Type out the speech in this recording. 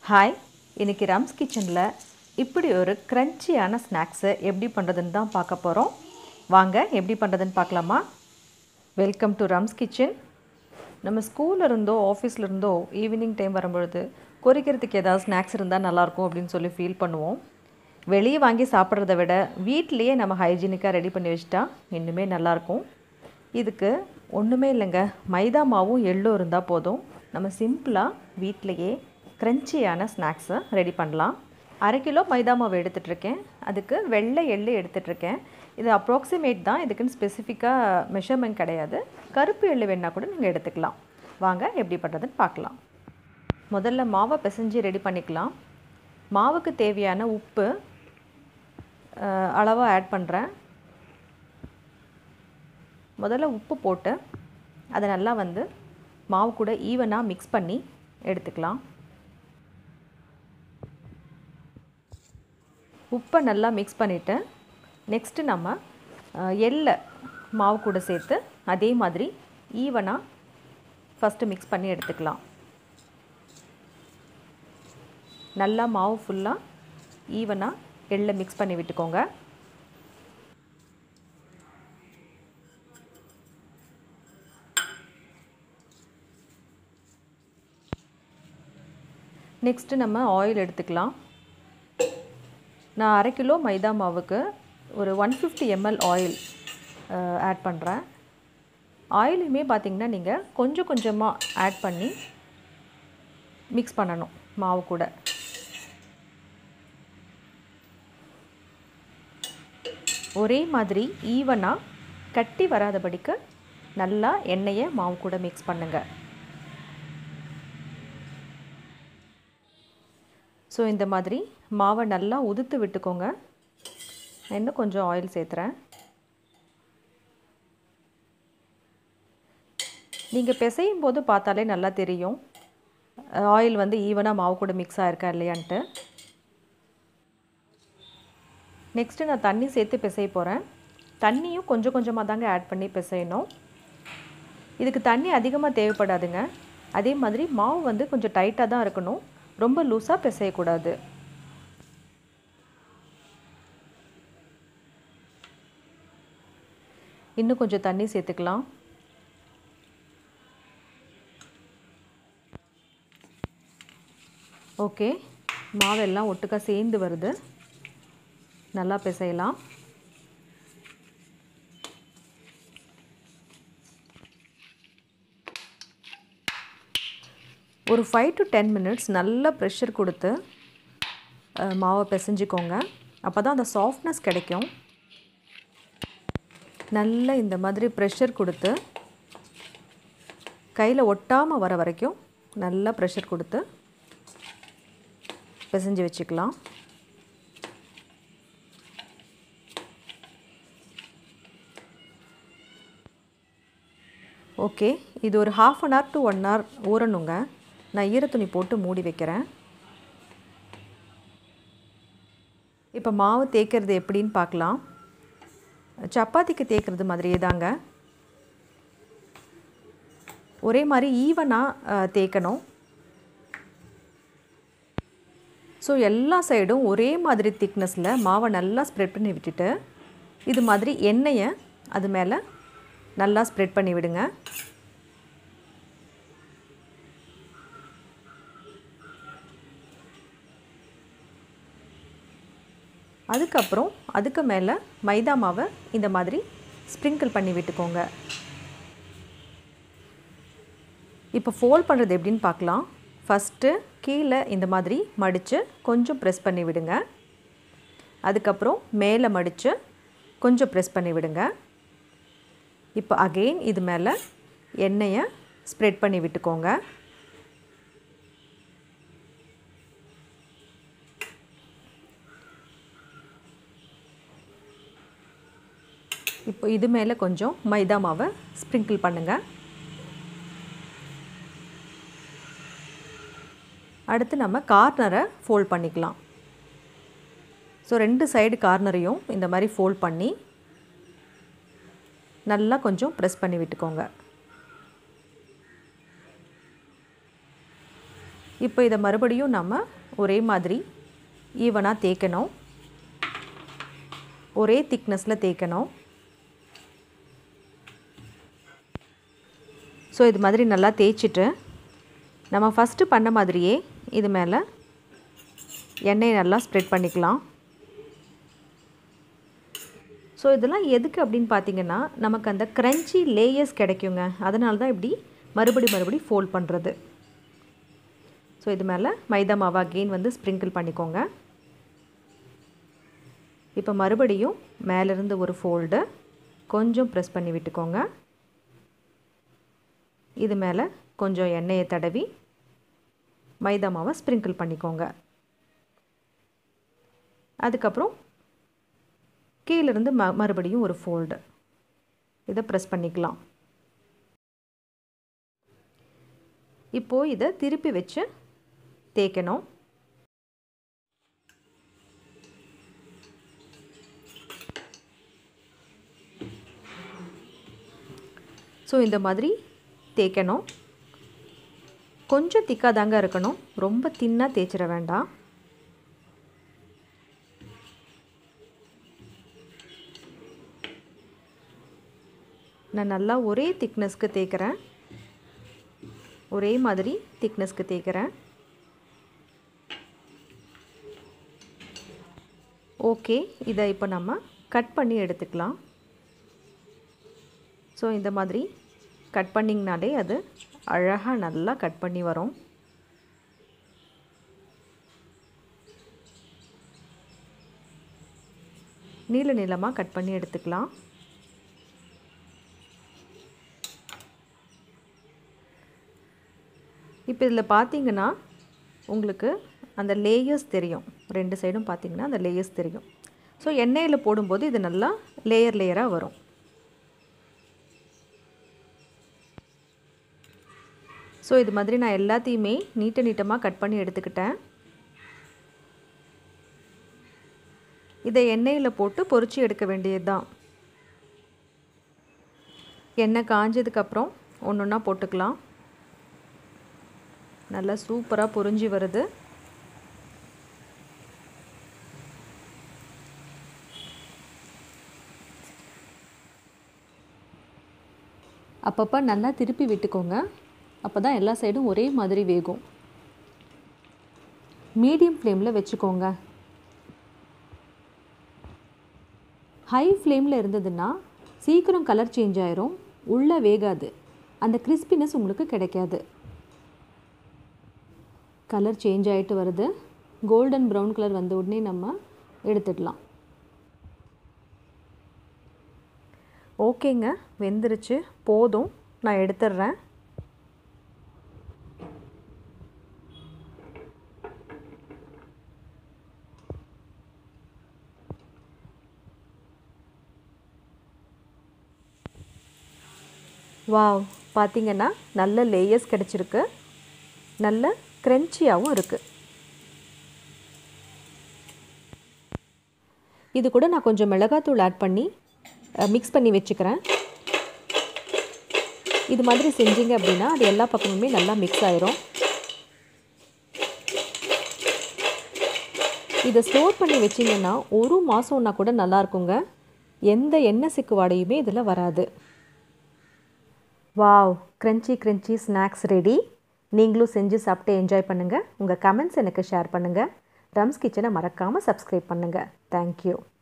hi இன்னைக்கு rooms கிச்சனில் இப்படி ஒரு க்ரன்ச்சியான ஸ்நாக்ஸை எப்படி பண்ணுறதுன்னு தான் பார்க்க போகிறோம் வாங்க எப்படி பண்ணுறதுன்னு பார்க்கலாமா வெல்கம் டு ரம்ஸ் கிச்சன் நம்ம ஸ்கூலில் இருந்தோ ஆஃபீஸில் இருந்தோ ஈவினிங் டைம் வரும்பொழுது கொறிக்கிறதுக்கு ஏதாவது ஸ்நாக்ஸ் இருந்தால் நல்லாயிருக்கும் அப்படின்னு சொல்லி ஃபீல் பண்ணுவோம் வெளியே வாங்கி சாப்பிட்றத விட வீட்டிலேயே நம்ம ஹைஜீனிக்காக ரெடி பண்ணி வச்சிட்டா இன்னுமே நல்லாயிருக்கும் இதுக்கு ஒன்றுமே இல்லைங்க மைதா மாவும் எள்ளும் இருந்தால் போதும் நம்ம சிம்பிளாக வீட்டிலையே க்ரன்ச்சியான ஸ்நாக்ஸை ரெடி பண்ணலாம் அரை கிலோ மைதா மாவு எடுத்துகிட்ருக்கேன் அதுக்கு வெள்ளை எள்ளு எடுத்துகிட்ருக்கேன் இது அப்ராக்சிமேட் தான் இதுக்குன்னு ஸ்பெசிஃபிக்காக மெஷர்மெண்ட் கிடையாது கருப்பு எள்ளு வேணால் கூட நீங்கள் எடுத்துக்கலாம் வாங்க எப்படி பண்ணுறதுன்னு பார்க்கலாம் முதல்ல மாவை பிசைஞ்சு ரெடி பண்ணிக்கலாம் மாவுக்கு தேவையான உப்பு அளவாக ஆட் பண்ணுறேன் முதல்ல உப்பு போட்டு அதை நல்லா வந்து மாவு கூட ஈவனாக மிக்ஸ் பண்ணி எடுத்துக்கலாம் உப்பை நல்லா மிக்ஸ் பண்ணிவிட்டு நெக்ஸ்ட்டு நம்ம எள்ளை மாவு கூட சேர்த்து அதே மாதிரி ஈவனாக ஃபஸ்ட்டு மிக்ஸ் பண்ணி எடுத்துக்கலாம் நல்லா மாவு ஃபுல்லாக ஈவனாக எள்ளை மிக்ஸ் பண்ணி விட்டுக்கோங்க நெக்ஸ்ட்டு நம்ம ஆயில் எடுத்துக்கலாம் நான் அரை கிலோ மைதா மாவுக்கு ஒரு one fifty ml oil add பண்ணுறேன் ஆயிலுமே பார்த்திங்கன்னா நீங்கள் கொஞ்சம் கொஞ்சமாக ஆட் பண்ணி மிக்ஸ் பண்ணணும் மாவு கூட ஒரே மாதிரி ஈவனாக கட்டி வராதபடிக்கு நல்லா எண்ணெயை மாவு கூட மிக்ஸ் பண்ணுங்கள் ஸோ இந்த மாதிரி மாவை நல்லா உதுத்து விட்டுக்கோங்க இன்னும் கொஞ்சம் ஆயில் சேர்த்துறேன் நீங்கள் பிசையும் போது பார்த்தாலே நல்லா தெரியும் ஆயில் வந்து ஈவனாக மாவு கூட மிக்ஸ் ஆகிருக்கா இல்லையான்ட்டு நெக்ஸ்ட்டு நான் தண்ணி சேர்த்து பிசைய போகிறேன் தண்ணியும் கொஞ்சம் கொஞ்சமாக தாங்க ஆட் பண்ணி பிசையணும் இதுக்கு தண்ணி அதிகமாக தேவைப்படாதுங்க அதே மாதிரி மாவு வந்து கொஞ்சம் டைட்டாக தான் இருக்கணும் ரொம்ப லூஸாக பிசையக்கூடாது இன்னும் கொஞ்சம் தண்ணி சேர்த்துக்கலாம் ஓகே மாவெல்லாம் ஒட்டுக்கா சேர்ந்து வருது நல்லா பிசையலாம் ஒரு ஃபைவ் டு டென் மினிட்ஸ் நல்லா ப்ரெஷர் கொடுத்து மாவை பிசைஞ்சிக்கோங்க அப்போ தான் அந்த சாஃப்ட்னஸ் கிடைக்கும் நல்லா இந்த மாதிரி ப்ரெஷர் கொடுத்து கையில் ஒட்டாமல் வர வரைக்கும் நல்லா ப்ரெஷர் கொடுத்து பிசைஞ்சு வச்சுக்கலாம் ஓகே இது ஒரு half an hour to one hour ஊறணுங்க நான் ஈரத்துணி போட்டு மூடி வைக்கிறேன் இப்போ மாவு தேய்க்கிறது எப்படின்னு பார்க்கலாம் சப்பாத்திக்கு தேய்க்கிறது மாதிரியே தாங்க ஒரே மாதிரி ஈவனாக தேய்க்கணும் ஸோ எல்லா சைடும் ஒரே மாதிரி திக்னஸில் மாவை நல்லா ஸ்ப்ரெட் பண்ணி விட்டுட்டு இது மாதிரி எண்ணெயை அது மேலே நல்லா ஸ்ப்ரெட் பண்ணி விடுங்க அதுக்கப்புறம் அதுக்கு மேலே மைதா மாவை இந்த மாதிரி ஸ்ப்ரிங்கிள் பண்ணி விட்டுக்கோங்க இப்போ ஃபோல்ட் பண்ணுறது எப்படின்னு பார்க்கலாம் ஃபஸ்ட்டு கீழே இந்த மாதிரி மடித்து கொஞ்சம் ப்ரெஸ் பண்ணி விடுங்க அதுக்கப்புறம் மேலே மடித்து கொஞ்சம் ப்ரெஸ் பண்ணி விடுங்க இப்போ அகெயின் இது மேலே எண்ணெயை ஸ்ப்ரெட் பண்ணி விட்டுக்கோங்க இப்போ இது மேலே கொஞ்சம் மைதா மாவை ஸ்ப்ரிங்கிள் பண்ணுங்கள் அடுத்து நம்ம கார்னரை ஃபோல்ட் பண்ணிக்கலாம் ஸோ ரெண்டு சைடு கார்னரையும் இந்த மாதிரி ஃபோல்ட் பண்ணி நல்லா கொஞ்சம் ப்ரெஸ் பண்ணி விட்டுக்கோங்க இப்போ இதை மறுபடியும் நம்ம ஒரே மாதிரி ஈவனாக தேய்க்கணும் ஒரே திக்னஸில் தேய்க்கணும் ஸோ இது மாதிரி நல்லா தேய்ச்சிட்டு நம்ம ஃபஸ்ட்டு பண்ண மாதிரியே இது மேலே எண்ணெயை நல்லா ஸ்ப்ரெட் பண்ணிக்கலாம் ஸோ இதெல்லாம் எதுக்கு அப்படின்னு பார்த்தீங்கன்னா நமக்கு அந்த க்ரன்ச்சி லேயர்ஸ் கிடைக்குங்க அதனால தான் இப்படி மறுபடி மறுபடி ஃபோல்ட் பண்ணுறது ஸோ இது மேலே மைதா மாவா அகெயின் வந்து ஸ்ப்ரிங்கிள் பண்ணிக்கோங்க இப்போ மறுபடியும் மேலேருந்து ஒரு ஃபோல்டு கொஞ்சம் ப்ரெஸ் பண்ணி விட்டுக்கோங்க இது மேலே கொஞ்சம் எண்ணெயை தடவி மைதா மாவை ஸ்ப்ரிங்கிள் பண்ணிக்கோங்க அதுக்கப்புறம் கீழேருந்து ம மறுபடியும் ஒரு ஃபோல்டு இதை ப்ரெஸ் பண்ணிக்கலாம் இப்போது இதை திருப்பி வச்சு தேய்க்கணும் ஸோ இந்த மாதிரி தேய்க்கணும் கொஞ்சம் திக்காக தாங்க இருக்கணும் ரொம்ப தின்னாக தேய்ச்சிட வேண்டாம் நான் நல்லா ஒரே திக்னஸ்க்கு தேய்க்கிறேன் ஒரே மாதிரி திக்னஸ்க்கு தேய்க்கிறேன் ஓகே இதை இப்போ நம்ம கட் பண்ணி எடுத்துக்கலாம் ஸோ இந்த மாதிரி கட் பண்ணிங்கனாலே அது அழகாக நல்லா கட் பண்ணி வரும் நீள நீளமாக கட் பண்ணி எடுத்துக்கலாம் இப்போ இதில் பார்த்தீங்கன்னா உங்களுக்கு அந்த லேயர்ஸ் தெரியும் ரெண்டு சைடும் பார்த்தீங்கன்னா அந்த லேயர்ஸ் தெரியும் ஸோ எண்ணெயில் போடும்போது இது நல்லா லேயர் லேயராக வரும் ஸோ இது மாதிரி நான் எல்லாத்தையுமே நீட்ட நீட்டமாக கட் பண்ணி எடுத்துக்கிட்டேன் இதை எண்ணெயில் போட்டு பொரிச்சு எடுக்க வேண்டியது தான் எண்ணெய் காஞ்சதுக்கப்புறம் ஒன்று ஒன்றா போட்டுக்கலாம் நல்லா சூப்பராக பொரிஞ்சு வருது அப்பப்போ நல்லா திருப்பி விட்டுக்கோங்க அப்போ தான் எல்லா சைடும் ஒரே மாதிரி வேகும் மீடியம் ஃப்ளேமில் வச்சுக்கோங்க ஹை ஃப்ளேமில் இருந்ததுன்னா சீக்கிரம் கலர் சேஞ்ச் ஆயிரும் உள்ளே வேகாது அந்த கிறிஸ்பினஸ் உங்களுக்கு கிடைக்காது கலர் சேஞ்ச் ஆகிட்டு வருது கோல்டன் ப்ரௌன் கலர் வந்த உடனே நம்ம எடுத்துடலாம் ஓகேங்க வெந்துருச்சு போதும் நான் எடுத்துடுறேன் வாவ் பார்த்தீங்கன்னா நல்ல லேயர்ஸ் கிடச்சிருக்கு நல்ல க்ரன்ச்சியாகவும் இருக்குது இது கூட நான் கொஞ்சம் மிளகாத்தூள் ஆட் பண்ணி மிக்ஸ் பண்ணி வச்சுக்கிறேன் இது மாதிரி செஞ்சீங்க அப்படின்னா அது எல்லா பக்கமுமே நல்லா மிக்ஸ் ஆயிரும் இதை ஸ்டோர் பண்ணி வச்சிங்கன்னா ஒரு மாதம்னா கூட நல்லா இருக்குங்க எந்த எண்ணெய் சிக்கு வாடையுமே இதில் வராது wow crunchy crunchy snacks ready நீங்களும் செஞ்சு சாப்பிட்டு என்ஜாய் பண்ணுங்கள் உங்கள் கமெண்ட்ஸ் எனக்கு ஷேர் பண்ணுங்கள் ரம்ஸ் கிச்சனை மறக்காமல் சப்ஸ்கிரைப் பண்ணுங்கள் தேங்க்யூ